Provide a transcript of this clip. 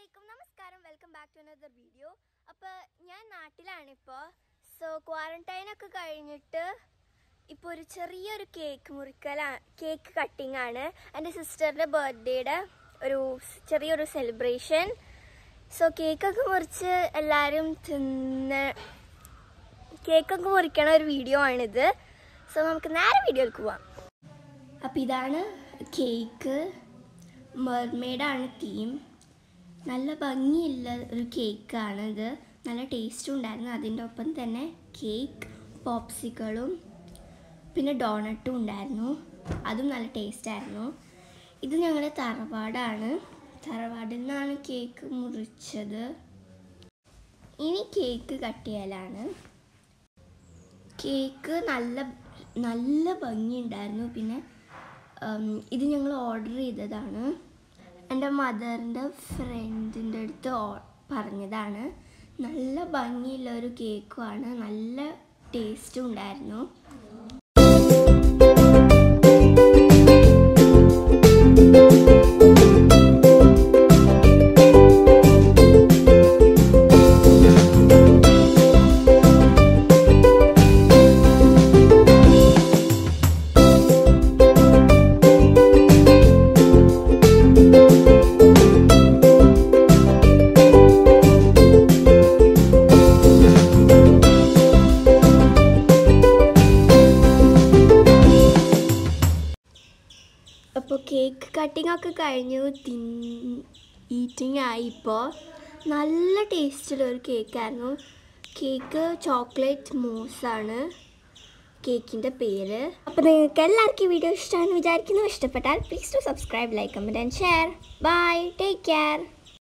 അലൈക്കും നമസ്കാരം welcome back to another video അപ്പോൾ ഞാൻ നാട്ടിലാണിപ്പോൾ സോ ക്വാറന്റൈൻ ഒക്കെ കഴിഞ്ഞിട്ട് ഇപ്പോൾ ഒരു ചെറിയൊരു കേക്ക് മുറിക്കല കേക്ക് കട്ടിംഗ് ആണ് എൻ്റെ സിസ്റ്ററിൻ്റെ ബർത്ത്ഡേയുടെ ഒരു ചെറിയൊരു സെലിബ്രേഷൻ സോ കേക്കൊക്കെ മുറിച്ച് എല്ലാവരും തിന്ന് കേക്കൊക്കെ മുറിക്കണ ഒരു വീഡിയോ ആണിത് സോ നമുക്ക് നേരെ വീഡിയോയിലേക്ക് പോവാം അപ്പോൾ ഇതാണ് കേക്ക് മെർമെയ്ഡാണ് തീം നല്ല ഭംഗിയുള്ള ഒരു കേക്കാണ് ഇത് നല്ല ടേസ്റ്റും ഉണ്ടായിരുന്നു അതിൻ്റെ ഒപ്പം തന്നെ കേക്ക് പോപ്സിക്കളും പിന്നെ ഡോണട്ടും ഉണ്ടായിരുന്നു അതും നല്ല ടേസ്റ്റായിരുന്നു ഇത് ഞങ്ങളുടെ തറവാടാണ് തറവാടിൽ നിന്നാണ് കേക്ക് മുറിച്ചത് ഇനി കേക്ക് കട്ട് ചെയ്യലാണ് കേക്ക് നല്ല നല്ല ഭംഗിയുണ്ടായിരുന്നു പിന്നെ ഉം, ഇത് ഞങ്ങൾ ഓർഡർ ചെയ്തതാണ് എൻ്റെ മദറിൻ്റെ ഫ്രണ്ടിൻ്റെ അടുത്ത് ഓ- പറഞ്ഞതാണ് നല്ല ഭംഗിയുള്ള ഒരു കേക്കുമാണ് നല്ല ടേസ്റ്റും ഉണ്ടായിരുന്നു അപ്പോൾ കേക്ക് കട്ടിംഗ് ഒക്കെ കഴിഞ്ഞു തിൻ ഈറ്റിംഗ് ആയി ഇപ്പോൾ നല്ല ടേസ്റ്റുള്ള ഒരു കേക്കായിരുന്നു കേക്ക് ചോക്ലേറ്റ് മൂസാണ് കേക്കിൻ്റെ പേര് അപ്പോൾ നിങ്ങൾക്ക് എല്ലാവർക്കും ഈ വീഡിയോ ഇഷ്ടമാണെന്ന് വിചാരിക്കുന്നു ഇഷ്ടപ്പെട്ടാൽ please to subscribe like comment and share bye take care